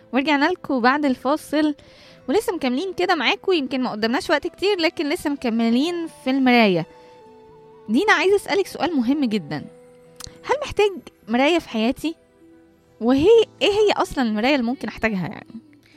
ورجعنا لكم بعد الفاصل ولسه مكملين كده معاكم يمكن ما قدامناش وقت كتير لكن لسه مكملين في المراية دينا عايزة أسألك سؤال مهم جدا هل محتاج مراية في حياتي؟ وهي ايه هي اصلا المرايه اللي ممكن احتاجها يعني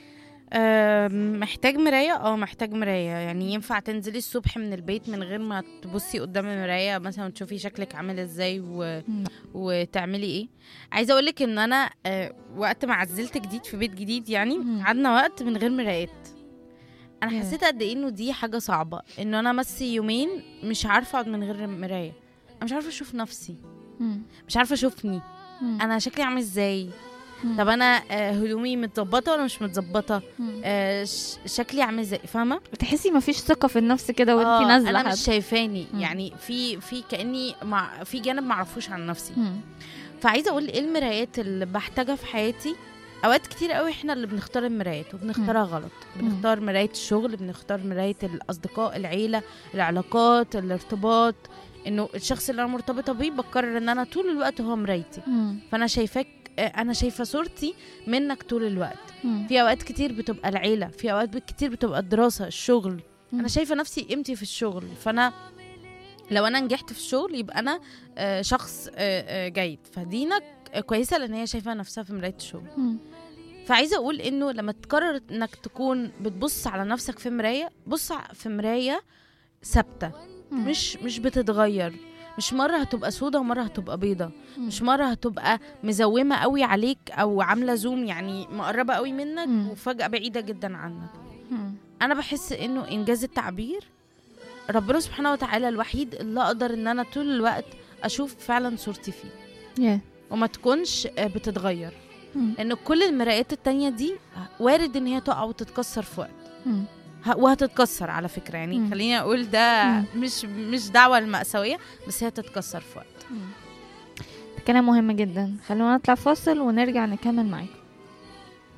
آم، محتاج مراية اه محتاج مراية يعني ينفع تنزلي الصبح من البيت من غير ما تبصي قدام المراية مثلا تشوفي شكلك عامل ازاي و... وتعملي ايه عايزة اقولك ان انا آه، وقت ما عزلت جديد في بيت جديد يعني مم. قعدنا وقت من غير مرايات انا ياه. حسيت قد ايه انه دي حاجة صعبة انه انا بس يومين مش عارفة اقعد من غير مراية انا مش عارفة اشوف نفسي مم. مش عارفة اشوفني مم. انا شكلي عامل ازاي مم. طب انا آه، هدومي متظبطة ولا مش متظبطة مم. آه، ش- شكلي عامل ازاي فاهمه بتحسي مفيش ثقه في النفس كده وانت آه، نازله انا حتى. مش شايفاني مم. يعني في في كاني مع في جانب معرفوش عن نفسي مم. فعايزه اقول ايه المرايات اللي بحتاجها في حياتي اوقات كتير قوي احنا اللي بنختار المرايات وبنختارها غلط بنختار مرايه الشغل بنختار مرايه الاصدقاء العيله العلاقات الارتباط انه الشخص اللي انا مرتبطه بيه بقرر ان انا طول الوقت هو مرايتي مم. فانا شايفاك آه، انا شايفه صورتي منك طول الوقت مم. في اوقات كتير بتبقى العيله في اوقات كتير بتبقى الدراسه الشغل مم. انا شايفه نفسي قيمتي في الشغل فانا لو انا نجحت في الشغل يبقى انا آه، شخص آه، آه، جيد فدينا ك- كويسه لان هي شايفه نفسها في مرايه الشغل مم. فعايزه اقول انه لما تقرر انك تكون بتبص على نفسك في مرايه بص ع- في مرايه ثابته مم. مش مش بتتغير مش مره هتبقى سودة ومره هتبقى بيضة مم. مش مره هتبقى مزومه قوي عليك او عامله زوم يعني مقربه قوي منك مم. وفجاه بعيده جدا عنك مم. انا بحس انه انجاز التعبير ربنا سبحانه وتعالى الوحيد اللي اقدر ان انا طول الوقت اشوف فعلا صورتي فيه ياه. وما تكونش آه، بتتغير مم. لان كل المرايات التانية دي وارد ان هي تقع وتتكسر في وقت مم. ه- وهتتكسر على فكره يعني مم. خليني اقول ده مم. مش مش دعوه المأساويه بس هي تتكسر في وقت مم. كلام مهم جدا خلونا نطلع فاصل ونرجع نكمل معاكم